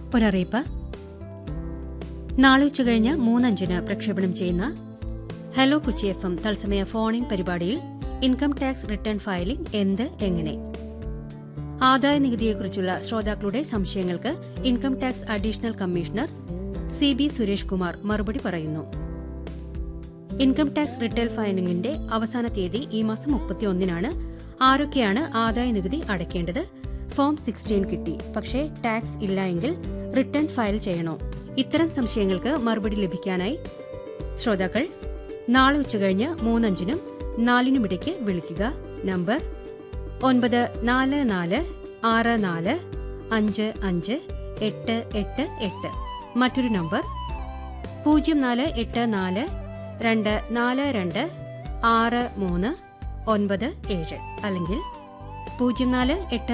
ഒരറിയിപ്പ് നാളെ ഉച്ചകഴിഞ്ഞ് മൂന്നഞ്ചിന് പ്രക്ഷേപണം ചെയ്യുന്ന ഹലോ കൊച്ചി എഫ് എം തത്സമയ ഫോണിൻ പരിപാടിയിൽ ഇൻകം ടാക്സ് റിട്ടേൺ ഫയലിംഗ് എന്ത് എങ്ങനെ ആദായ നികുതിയെക്കുറിച്ചുള്ള ശ്രോതാക്കളുടെ സംശയങ്ങൾക്ക് income tax additional commissioner C B Suresh Kumar മറുപടി പറയുന്നു ഇൻകം ടാക്സ് റിട്ടേൺ ഫയലിംഗിന്റെ അവസാന തീയതി ഈ മാസം മുപ്പത്തിയൊന്നിനാണ് ആരൊക്കെയാണ് ആദായ നികുതി അടയ്ക്കേണ്ടത് ഫോം സിക്സ്റ്റീൻ കിട്ടി പക്ഷേ ടാക്സ് ഇല്ല എങ്കിൽ റിട്ടേൺ ഫയൽ ചെയ്യണോ ഇത്തരം സംശയങ്ങൾക്ക് മറുപടി ലഭിക്കാനായി ശ്രോതാക്കൾ നാളെ ഉച്ചകഴിഞ്ഞ് മൂന്നഞ്ചിനും നാലിനുമിടയ്ക്ക് വിളിക്കുക നമ്പർ ഒൻപത് നാല് നാല് ആറ് നാല് അഞ്ച് അഞ്ച് എട്ട് എട്ട് എട്ട് മറ്റൊരു നമ്പർ പൂജ്യം നാല് എട്ട് നാല് രണ്ട് നാല് രണ്ട് ആറ് മൂന്ന് ഒൻപത് ഏഴ് അല്ലെങ്കിൽ പൂജ്യം നാല് എട്ട്